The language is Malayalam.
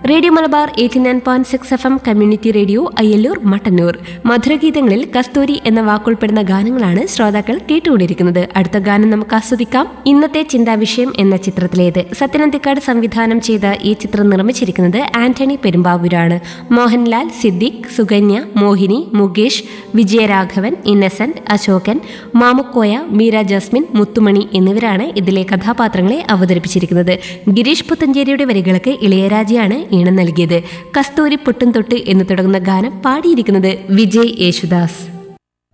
radio Malabar eighty nine point six F M community radio Ayyallur Mattannur മധുരഗീതങ്ങളിൽ കസ്തൂരി എന്ന വാക്കുൾപ്പെടുന്ന ഗാനങ്ങളാണ് ശ്രോതാക്കൾ കേട്ടുകൊണ്ടിരിക്കുന്നത് അടുത്ത ഗാനം നമുക്ക് ആസ്വദിക്കാം ഇന്നത്തെ ചിന്താവിഷയം എന്ന ചിത്രത്തിലേത് സത്യനന്ദിക്കാട് സംവിധാനം ചെയ്ത ഈ ചിത്രം നിർമ്മിച്ചിരിക്കുന്നത് ആന്റണി പെരുമ്പാവൂരാണ് മോഹൻലാൽ സിദ്ദിഖ് സുകന്യ മോഹിനി മുകേഷ് വിജയരാഘവൻ ഇന്നസെന്റ് അശോകൻ മാമുക്കോയ മീര ജസ്മിൻ മുത്തുമണി എന്നിവരാണ് ഇതിലെ കഥാപാത്രങ്ങളെ അവതരിപ്പിച്ചിരിക്കുന്നത് ഗിരീഷ് പുത്തഞ്ചേരിയുടെ വരികൾക്ക് ഇളയരാജയാണ് ഈണം നൽകിയത് കസ്തൂരി പൊട്ടും തൊട്ട് എന്ന് തുടങ്ങുന്ന ഗാനം പാടിയിരിക്കുന്നത് വിജയ് യേശുദാസ്